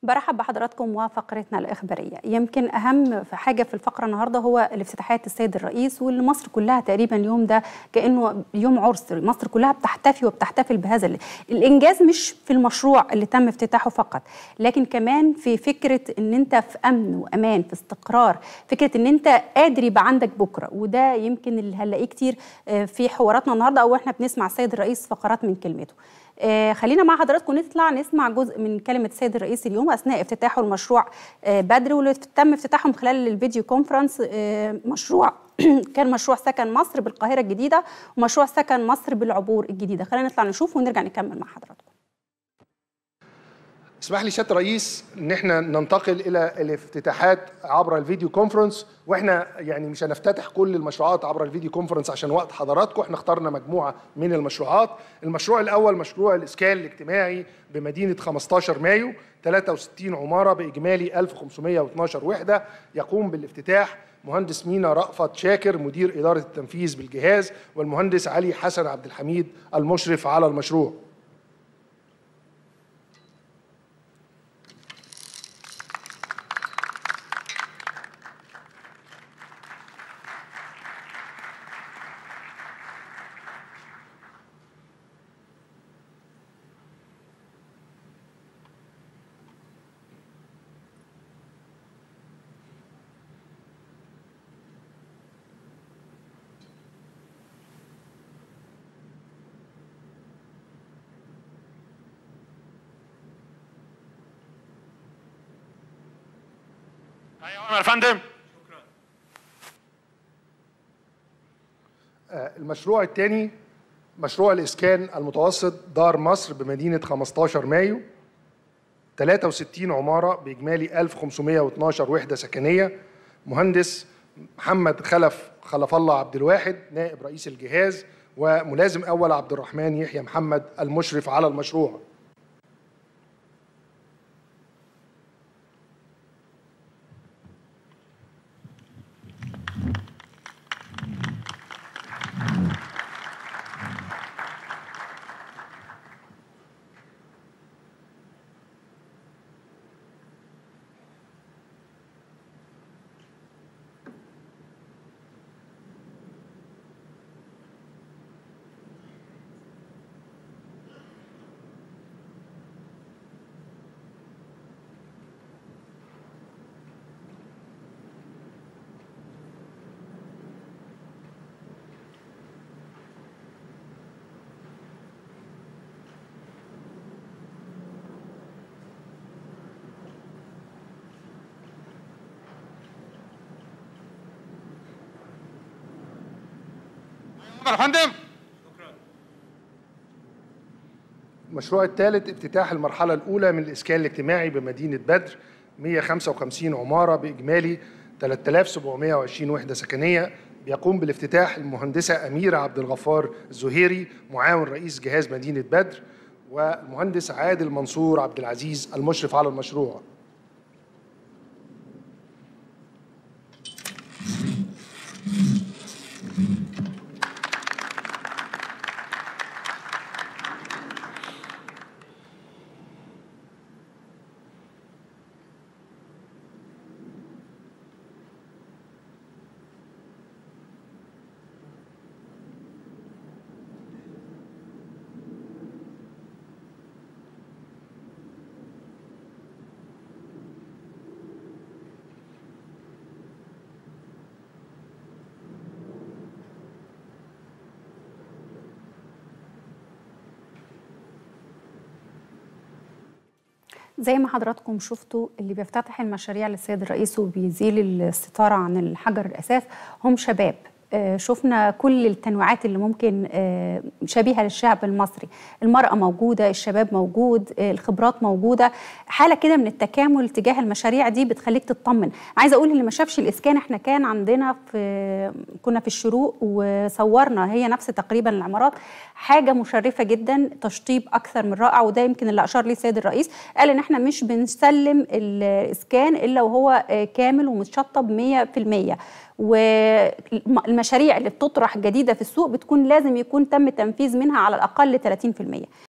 برحب بحضراتكم وفقرتنا الإخبارية يمكن أهم حاجة في الفقرة النهاردة هو الافتتاحات السيد الرئيس واللي مصر كلها تقريبا اليوم ده كأنه يوم عرس مصر كلها بتحتفي وبتحتفل بهذا الإنجاز مش في المشروع اللي تم افتتاحه فقط لكن كمان في فكرة أن أنت في أمن وأمان في استقرار فكرة أن أنت قادر يبقى عندك بكرة وده يمكن اللي هنلاقيه كتير في حواراتنا النهاردة أو إحنا بنسمع السيد الرئيس فقرات من كلمته آه خلينا مع حضراتكم نطلع نسمع جزء من كلمة السيد الرئيس اليوم أثناء افتتاحه المشروع آه بدر واللي تم افتتاحه من خلال الفيديو كونفرنس آه مشروع كان مشروع سكن مصر بالقاهرة الجديدة ومشروع سكن مصر بالعبور الجديدة خلينا نطلع نشوف ونرجع نكمل مع حضراتكم اسمح لي سياده الرئيس ان احنا ننتقل الى الافتتاحات عبر الفيديو كونفرنس واحنا يعني مش هنفتتح كل المشروعات عبر الفيديو كونفرنس عشان وقت حضراتكم احنا اخترنا مجموعه من المشروعات المشروع الاول مشروع الاسكان الاجتماعي بمدينه 15 مايو 63 عماره باجمالي 1512 وحده يقوم بالافتتاح مهندس مينا رأفت شاكر مدير إدارة التنفيذ بالجهاز والمهندس علي حسن عبد الحميد المشرف على المشروع ايوه يا فندم المشروع الثاني مشروع الإسكان المتوسط دار مصر بمدينة 15 مايو 63 عمارة بإجمالي 1512 وحدة سكنية مهندس محمد خلف خلف الله عبد الواحد نائب رئيس الجهاز وملازم أول عبد الرحمن يحيى محمد المشرف على المشروع يا فندم المشروع الثالث افتتاح المرحلة الأولى من الإسكان الاجتماعي بمدينة بدر 155 عمارة بإجمالي 3720 وحدة سكنية بيقوم بالافتتاح المهندسة أميرة عبد الغفار الزهيري معاون رئيس جهاز مدينة بدر والمهندس عادل منصور عبد العزيز المشرف على المشروع زي ما حضراتكم شفتوا اللي بيفتتح المشاريع للسيد الرئيس وبيزيل الستارة عن الحجر الأساس هم شباب شفنا كل التنوعات اللي ممكن شبيهه للشعب المصري المراه موجوده الشباب موجود الخبرات موجوده حاله كده من التكامل تجاه المشاريع دي بتخليك تطمن عايزه اقول اللي ما شافش الاسكان احنا كان عندنا في كنا في الشروق وصورنا هي نفس تقريبا العمارات حاجه مشرفه جدا تشطيب اكثر من رائع وده يمكن اللي اشار ليه السيد الرئيس قال ان احنا مش بنسلم الاسكان الا وهو كامل ومتشطب 100% والمشاريع اللي بتطرح جديده في السوق بتكون لازم يكون تم تنفيذ منها على الاقل 30%